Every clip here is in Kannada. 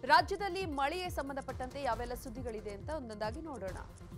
ರಾಜ್ಯದಲ್ಲಿ ಮಳೆಗೆ ಸಂಬಂಧಪಟ್ಟಂತೆ ಯಾವೆಲ್ಲ ಸುದ್ದಿಗಳಿದೆ ಅಂತ ಒಂದೊಂದಾಗಿ ನೋಡೋಣ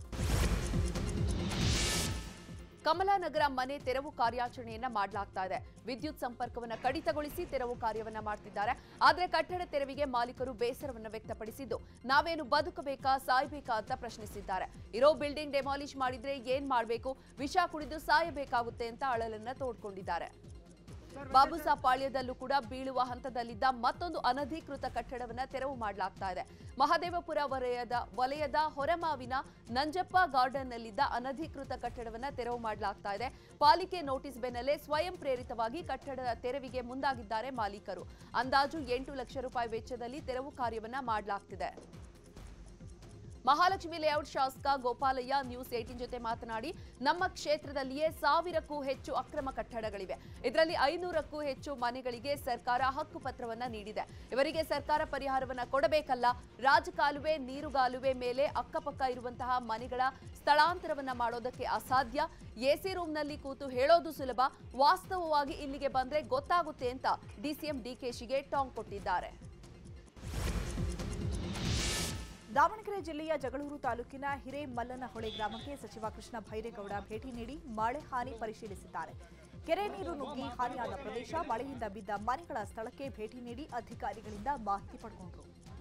ಕಮಲಾನಗರ ಮನೆ ತೆರವು ಕಾರ್ಯಾಚರಣೆಯನ್ನ ಮಾಡಲಾಗ್ತಾ ಇದೆ ವಿದ್ಯುತ್ ಸಂಪರ್ಕವನ್ನ ಕಡಿತಗೊಳಿಸಿ ತೆರವು ಕಾರ್ಯವನ್ನ ಮಾಡ್ತಿದ್ದಾರೆ ಆದ್ರೆ ಕಟ್ಟಡ ತೆರವಿಗೆ ಮಾಲೀಕರು ಬೇಸರವನ್ನ ವ್ಯಕ್ತಪಡಿಸಿದ್ದು ನಾವೇನು ಬದುಕಬೇಕಾ ಸಾಯ್ಬೇಕಾ ಅಂತ ಪ್ರಶ್ನಿಸಿದ್ದಾರೆ ಇರೋ ಬಿಲ್ಡಿಂಗ್ ಡೆಮಾಲಿಷ್ ಮಾಡಿದ್ರೆ ಏನ್ ಮಾಡ್ಬೇಕು ವಿಷ ಕುಡಿದು ಸಾಯಬೇಕಾಗುತ್ತೆ ಅಂತ ಅಳಲನ್ನ ತೋಡ್ಕೊಂಡಿದ್ದಾರೆ ಬಾಬುಸಾಬ್ ಪಾಳ್ಯದಲ್ಲೂ ಕೂಡ ಬೀಳುವ ಹಂತದಲ್ಲಿದ್ದ ಮತ್ತೊಂದು ಅನಧಿಕೃತ ಕಟ್ಟಡವನ್ನ ತೆರವು ಮಾಡಲಾಗ್ತಾ ಇದೆ ಮಹದೇವಪುರ ವಲಯದ ವಲಯದ ಹೊರಮಾವಿನ ನಂಜಪ್ಪ ಗಾರ್ಡನ್ನಲ್ಲಿದ್ದ ಅನಧಿಕೃತ ಕಟ್ಟಡವನ್ನ ತೆರವು ಮಾಡಲಾಗ್ತಾ ಇದೆ ಪಾಲಿಕೆ ನೋಟಿಸ್ ಬೆನ್ನಲ್ಲೇ ಸ್ವಯಂ ಪ್ರೇರಿತವಾಗಿ ಕಟ್ಟಡದ ತೆರವಿಗೆ ಮುಂದಾಗಿದ್ದಾರೆ ಮಾಲೀಕರು ಅಂದಾಜು ಎಂಟು ಲಕ್ಷ ರೂಪಾಯಿ ವೆಚ್ಚದಲ್ಲಿ ತೆರವು ಕಾರ್ಯವನ್ನ ಮಾಡಲಾಗ್ತಿದೆ ಮಹಾಲಕ್ಷ್ಮಿ ಲೇಔಟ್ ಶಾಸಕ ಗೋಪಾಲಯ್ಯ ನ್ಯೂಸ್ ಏಟಿನ್ ಜೊತೆ ಮಾತನಾಡಿ ನಮ್ಮ ಕ್ಷೇತ್ರದಲ್ಲಿಯೇ ಸಾವಿರಕ್ಕೂ ಹೆಚ್ಚು ಅಕ್ರಮ ಕಟ್ಟಡಗಳಿವೆ ಇದರಲ್ಲಿ ಐನೂರಕ್ಕೂ ಹೆಚ್ಚು ಮನೆಗಳಿಗೆ ಸರ್ಕಾರ ಹಕ್ಕು ಪತ್ರವನ್ನ ನೀಡಿದೆ ಇವರಿಗೆ ಸರ್ಕಾರ ಪರಿಹಾರವನ್ನ ಕೊಡಬೇಕಲ್ಲ ರಾಜಕಾಲುವೆ ನೀರುಗಾಲುವೆ ಮೇಲೆ ಅಕ್ಕಪಕ್ಕ ಇರುವಂತಹ ಮನೆಗಳ ಸ್ಥಳಾಂತರವನ್ನ ಮಾಡೋದಕ್ಕೆ ಅಸಾಧ್ಯ ಎಸಿ ರೂಮ್ನಲ್ಲಿ ಕೂತು ಹೇಳೋದು ಸುಲಭ ವಾಸ್ತವವಾಗಿ ಇಲ್ಲಿಗೆ ಬಂದ್ರೆ ಗೊತ್ತಾಗುತ್ತೆ ಅಂತ ಡಿಸಿಎಂ ಡಿಕೆಶಿಗೆ ಟಾಂಗ್ ಕೊಟ್ಟಿದ್ದಾರೆ ದಾವಣಗೆರೆ ಜಿಲ್ಲೆಯ ಜಗಳೂರು ತಾಲೂಕಿನ ಹಿರೇಮಲ್ಲನಹೊಳೆ ಗ್ರಾಮಕ್ಕೆ ಸಚಿವ ಕೃಷ್ಣ ಭೈರೇಗೌಡ ಭೇಟಿ ನೀಡಿ ಮಳೆ ಹಾನಿ ಪರಿಶೀಲಿಸಿದ್ದಾರೆ ಕೆರೆ ನೀರು ನುಗ್ಗಿ ಹಾನಿಯಾದ ಪ್ರದೇಶ ಮಳೆಯಿಂದ ಬಿದ್ದ ಮನೆಗಳ ಸ್ಥಳಕ್ಕೆ ಭೇಟಿ ನೀಡಿ ಅಧಿಕಾರಿಗಳಿಂದ ಮಾಹಿತಿ ಪಡೆಕೊಂಡರು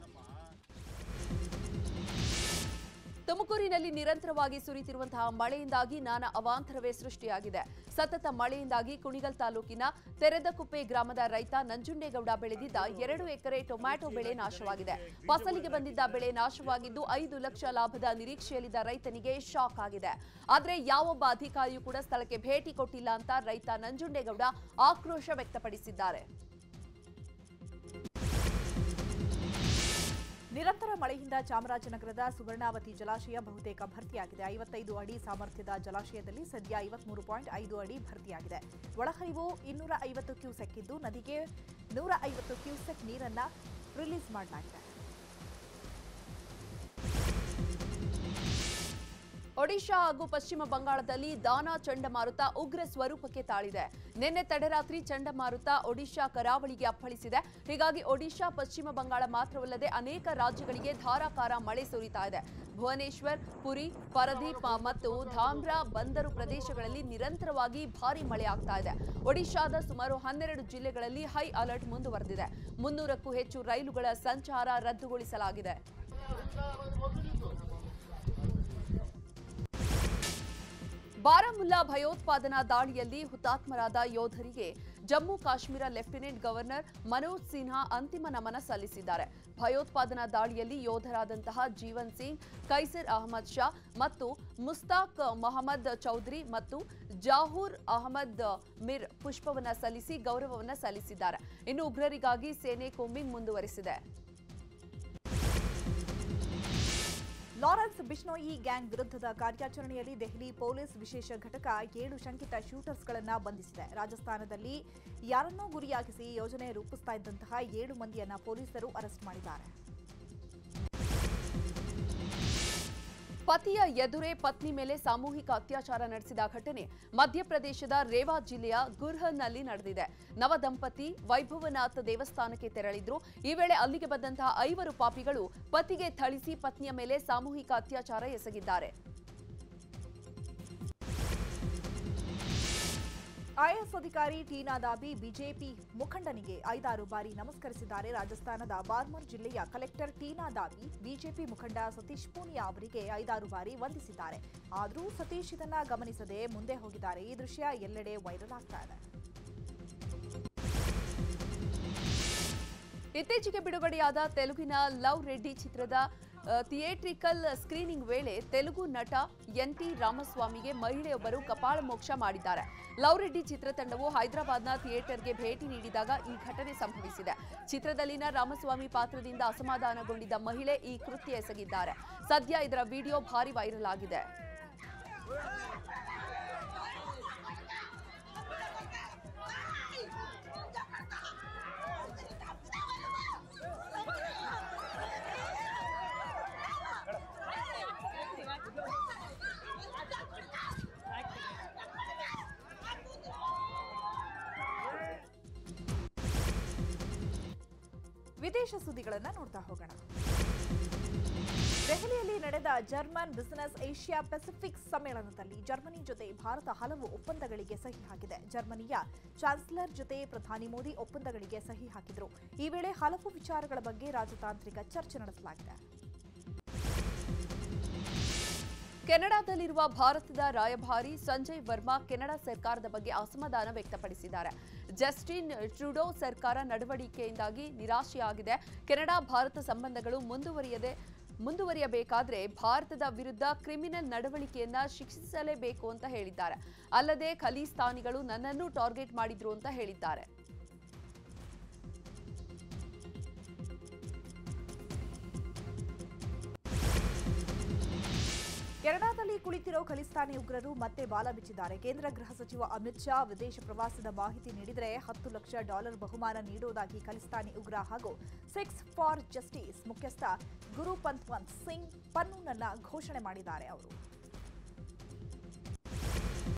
ತುಮಕೂರಿನಲ್ಲಿ ನಿರಂತರವಾಗಿ ಸುರಿತಿರುವಂತಹ ಮಳೆಯಿಂದಾಗಿ ನಾನಾ ಅವಾಂತರವೇ ಸೃಷ್ಟಿಯಾಗಿದೆ ಸತತ ಮಳೆಯಿಂದಾಗಿ ಕುಣಿಗಲ್ ತಾಲೂಕಿನ ತೆರೆದಕುಪ್ಪೆ ಗ್ರಾಮದ ರೈತ ನಂಜುಂಡೇಗೌಡ ಬೆಳೆದಿದ್ದ ಎರಡು ಎಕರೆ ಟೊಮ್ಯಾಟೊ ಬೆಳೆ ನಾಶವಾಗಿದೆ ಫಸಲಿಗೆ ಬಂದಿದ್ದ ಬೆಳೆ ನಾಶವಾಗಿದ್ದು ಐದು ಲಕ್ಷ ಲಾಭದ ನಿರೀಕ್ಷೆಯಲ್ಲಿದ್ದ ರೈತನಿಗೆ ಶಾಕ್ ಆಗಿದೆ ಆದರೆ ಯಾವೊಬ್ಬ ಅಧಿಕಾರಿಯೂ ಕೂಡ ಸ್ಥಳಕ್ಕೆ ಭೇಟಿ ಕೊಟ್ಟಿಲ್ಲ ಅಂತ ರೈತ ನಂಜುಂಡೇಗೌಡ ಆಕ್ರೋಶ ವ್ಯಕ್ತಪಡಿಸಿದ್ದಾರೆ ನಿರಂತರ ಮಳೆಯಿಂದ ಚಾಮರಾಜನಗರದ ಸುವರ್ಣಾವತಿ ಜಲಾಶಯ ಬಹುತೇಕ ಭರ್ತಿಯಾಗಿದೆ ಐವತ್ತೈದು ಅಡಿ ಸಾಮರ್ಥ್ಯದ ಜಲಾಶಯದಲ್ಲಿ ಸದ್ಯ ಐವತ್ಮೂರು ಪಾಯಿಂಟ್ ಐದು ಅಡಿ ಭರ್ತಿಯಾಗಿದೆ ಒಳಹರಿವು ಇನ್ನೂರ ಐವತ್ತು ಕ್ಯೂಸೆಕ್ ಇದ್ದು ನದಿಗೆ ನೂರ ಐವತ್ತು ಕ್ಯೂಸೆಕ್ ನೀರನ್ನ ರಿಲೀಸ್ ಮಾಡಲಾಗಿದೆ ಒಡಿಶಾ ಹಾಗೂ ಪಶ್ಚಿಮ ಬಂಗಾಳದಲ್ಲಿ ದಾನಾ ಚಂಡಮಾರುತ ಉಗ್ರ ಸ್ವರೂಪಕ್ಕೆ ತಾಳಿದೆ ನಿನ್ನೆ ತಡರಾತ್ರಿ ಚಂಡಮಾರುತ ಒಡಿಶಾ ಕರಾವಳಿಗೆ ಅಪ್ಪಳಿಸಿದೆ ಹೀಗಾಗಿ ಒಡಿಶಾ ಪಶ್ಚಿಮ ಬಂಗಾಳ ಮಾತ್ರವಲ್ಲದೆ ಅನೇಕ ರಾಜ್ಯಗಳಿಗೆ ಧಾರಾಕಾರ ಮಳೆ ಸುರಿತಾ ಇದೆ ಭುವನೇಶ್ವರ್ ಪುರಿ ಪರದೀಪ್ ಮತ್ತು ಧಾಮ್ರಾ ಬಂದರು ಪ್ರದೇಶಗಳಲ್ಲಿ ನಿರಂತರವಾಗಿ ಭಾರಿ ಮಳೆ ಆಗ್ತಾ ಇದೆ ಒಡಿಶಾದ ಸುಮಾರು ಹನ್ನೆರಡು ಜಿಲ್ಲೆಗಳಲ್ಲಿ ಹೈ ಅಲರ್ಟ್ ಮುಂದುವರೆದಿದೆ ಮುನ್ನೂರಕ್ಕೂ ಹೆಚ್ಚು ರೈಲುಗಳ ಸಂಚಾರ ರದ್ದುಗೊಳಿಸಲಾಗಿದೆ ಬಾರಾಮುಲ್ಲಾ ಭಯೋತ್ಪಾದನಾ ದಾಳಿಯಲ್ಲಿ ಹುತಾತ್ಮರಾದ ಯೋಧರಿಗೆ ಜಮ್ಮು ಕಾಶ್ಮೀರ ಲೆಫ್ಟಿನೆಂಟ್ ಗವರ್ನರ್ ಮನೋಜ್ ಸಿನ್ಹಾ ಅಂತಿಮ ನಮನ ಸಲ್ಲಿಸಿದ್ದಾರೆ ಭಯೋತ್ಪಾದನಾ ದಾಳಿಯಲ್ಲಿ ಯೋಧರಾದಂತಹ ಜೀವನ್ ಸಿಂಗ್ ಕೈಸರ್ ಅಹಮದ್ ಶಾ ಮತ್ತು ಮುಸ್ತಾಕ್ ಮೊಹಮ್ಮದ್ ಚೌಧರಿ ಮತ್ತು ಜಾಹೂರ್ ಅಹಮದ್ ಮಿರ್ ಪುಷ್ಪವನ್ನ ಸಲ್ಲಿಸಿ ಗೌರವವನ್ನ ಸಲ್ಲಿಸಿದ್ದಾರೆ ಇನ್ನು ಉಗ್ರರಿಗಾಗಿ ಸೇನೆ ಕೂಂಬಿಂಗ್ ಮುಂದುವರೆಸಿದೆ ಲಾರೆನ್ಸ್ ಬಿಷ್ಣೋಯಿ ಗ್ಯಾಂಗ್ ವಿರುದ್ಧದ ಕಾರ್ಯಾಚರಣೆಯಲ್ಲಿ ದೆಹಲಿ ಪೊಲೀಸ್ ವಿಶೇಷ ಘಟಕ ಏಳು ಶಂಕಿತ ಶೂಟರ್ಸ್ಗಳನ್ನ ಬಂಧಿಸಿದೆ ರಾಜಸ್ಥಾನದಲ್ಲಿ ಯಾರನ್ನೋ ಗುರಿಯಾಗಿಸಿ ಯೋಜನೆ ರೂಪಿಸ್ತಾ ಇದ್ದಂತಹ ಏಳು ಮಂದಿಯನ್ನ ಪೊಲೀಸರು ಅರೆಸ್ಟ್ ಮಾಡಿದ್ದಾರೆ ಪತಿಯ ಎದುರೇ ಪತ್ನಿ ಮೇಲೆ ಸಾಮೂಹಿಕ ಅತ್ಯಾಚಾರ ನಡೆಸಿದ ಘಟನೆ ಮಧ್ಯಪ್ರದೇಶದ ರೇವಾ ಜಿಲ್ಲೆಯ ಗುರ್ಹನ್ನಲ್ಲಿ ನಡೆದಿದೆ ನವದಂಪತಿ ವೈಭವನಾಥ್ ದೇವಸ್ಥಾನಕ್ಕೆ ತೆರಳಿದ್ರು ಈ ವೇಳೆ ಅಲ್ಲಿಗೆ ಬಂದಂತಹ ಐವರು ಪಾಪಿಗಳು ಪತಿಗೆ ಥಳಿಸಿ ಪತ್ನಿಯ ಮೇಲೆ ಸಾಮೂಹಿಕ ಅತ್ಯಾಚಾರ ಎಸಗಿದ್ದಾರೆ ಐಎಎಸ್ ಅಧಿಕಾರಿ ಟೀನಾ ದಾಬಿ ಬಿಜೆಪಿ ಮುಖಂಡನಿಗೆ ಐದಾರು ಬಾರಿ ನಮಸ್ಕರಿಸಿದ್ದಾರೆ ರಾಜಸ್ಥಾನದ ಬಾರ್ಮರ್ ಜಿಲ್ಲೆಯ ಕಲೆಕ್ಟರ್ ಟೀನಾ ದಾಬಿ ಬಿಜೆಪಿ ಮುಖಂಡ ಸತೀಶ್ ಪೂನಿಯಾ ಅವರಿಗೆ ಐದಾರು ಬಾರಿ ವಂದಿಸಿದ್ದಾರೆ ಆದರೂ ಸತೀಶ್ ಇದನ್ನ ಗಮನಿಸದೆ ಮುಂದೆ ಹೋಗಿದ್ದಾರೆ ಈ ದೃಶ್ಯ ಎಲ್ಲೆಡೆ ವೈರಲ್ ಆಗ್ತಾ ಇದೆ ಇತ್ತೀಚೆಗೆ ಬಿಡುಗಡೆಯಾದ ತೆಲುಗಿನ ಲವ್ ರೆಡ್ಡಿ ಚಿತ್ರದ ಆ, ಥಿಯೇಟ್ರಿಕಲ್ ಸ್ಕ್ರೀನಿಂಗ್ ವೇಳೆ ತೆಲುಗು ನಟ ಎನ್ ಟಿ ರಾಮಸ್ವಾಮಿಗೆ ಮಹಿಳೆಯೊಬ್ಬರು ಕಪಾಳ ಮೋಕ್ಷ ಮಾಡಿದ್ದಾರೆ ಲವ್ ರೆಡ್ಡಿ ಚಿತ್ರತಂಡವು ಹೈದರಾಬಾದ್ನ ಥಿಯೇಟರ್ಗೆ ಭೇಟಿ ನೀಡಿದಾಗ ಈ ಘಟನೆ ಸಂಭವಿಸಿದೆ ಚಿತ್ರದಲ್ಲಿನ ರಾಮಸ್ವಾಮಿ ಪಾತ್ರದಿಂದ ಅಸಮಾಧಾನಗೊಂಡಿದ್ದ ಮಹಿಳೆ ಈ ಕೃತ್ಯ ಎಸಗಿದ್ದಾರೆ ಸದ್ಯ ಇದರ ವಿಡಿಯೋ ಭಾರಿ ವೈರಲ್ ಆಗಿದೆ ವಿದೇಶ ಸುದ್ದಿಗಳನ್ನ ನೋಡ್ತಾ ಹೋಗೋಣ ದೆಹಲಿಯಲ್ಲಿ ನಡೆದ ಜರ್ಮನ್ ಬಿಸಿನೆಸ್ ಏಷ್ಯಾ ಪೆಸಿಫಿಕ್ ಸಮ್ಮೇಳನದಲ್ಲಿ ಜರ್ಮನಿ ಜೊತೆ ಭಾರತ ಹಲವು ಒಪ್ಪಂದಗಳಿಗೆ ಸಹಿ ಹಾಕಿದೆ ಜರ್ಮನಿಯ ಚಾನ್ಸಲರ್ ಜೊತೆ ಪ್ರಧಾನಿ ಮೋದಿ ಒಪ್ಪಂದಗಳಿಗೆ ಸಹಿ ಹಾಕಿದರು ಈ ವೇಳೆ ಹಲವು ವಿಚಾರಗಳ ಬಗ್ಗೆ ರಾಜತಾಂತ್ರಿಕ ಚರ್ಚೆ ನಡೆಸಲಾಗಿದೆ ಕೆನಡಾದಲ್ಲಿರುವ ಭಾರತದ ರಾಯಭಾರಿ ಸಂಜಯ್ ವರ್ಮಾ ಕೆನಡಾ ಸರ್ಕಾರದ ಬಗ್ಗೆ ಅಸಮಾಧಾನ ವ್ಯಕ್ತಪಡಿಸಿದ್ದಾರೆ ಜಸ್ಟಿನ್ ಟ್ರೂಡೋ ಸರ್ಕಾರ ನಡವಳಿಕೆಯಿಂದಾಗಿ ನಿರಾಶೆಯಾಗಿದೆ ಕೆನಡಾ ಭಾರತ ಸಂಬಂಧಗಳು ಮುಂದುವರಿಯದೆ ಮುಂದುವರಿಯಬೇಕಾದ್ರೆ ಭಾರತದ ವಿರುದ್ಧ ಕ್ರಿಮಿನಲ್ ನಡವಳಿಕೆಯನ್ನ ಶಿಕ್ಷಿಸಲೇಬೇಕು ಅಂತ ಹೇಳಿದ್ದಾರೆ ಅಲ್ಲದೆ ಖಲಿಸ್ತಾನಿಗಳು ನನ್ನನ್ನು ಟಾರ್ಗೆಟ್ ಮಾಡಿದ್ರು ಅಂತ ಹೇಳಿದ್ದಾರೆ ಕೆನಡಾದಲ್ಲಿ ಕುಳಿತಿರೋ ಖಲಿಸ್ತಾನಿ ಉಗ್ರರು ಮತ್ತೆ ಬಾಲ ಬಿಚ್ಚಿದ್ದಾರೆ ಕೇಂದ್ರ ಗೃಹ ಸಚಿವ ಅಮಿತ್ ಶಾ ವಿದೇಶ ಪ್ರವಾಸದ ಮಾಹಿತಿ ನೀಡಿದರೆ ಹತ್ತು ಲಕ್ಷ ಡಾಲರ್ ಬಹುಮಾನ ನೀಡುವುದಾಗಿ ಖಲಿಸ್ತಾನಿ ಉಗ್ರ ಹಾಗೂ ಸಿಕ್ಸ್ ಫಾರ್ ಜಸ್ಟಿಸ್ ಮುಖ್ಯಸ್ಥ ಗುರು ಪಂತ್ವಂತ್ ಸಿಂಗ್ ಪನ್ನೂನನ್ನ ಘೋಷಣೆ ಮಾಡಿದ್ದಾರೆ ಅವರು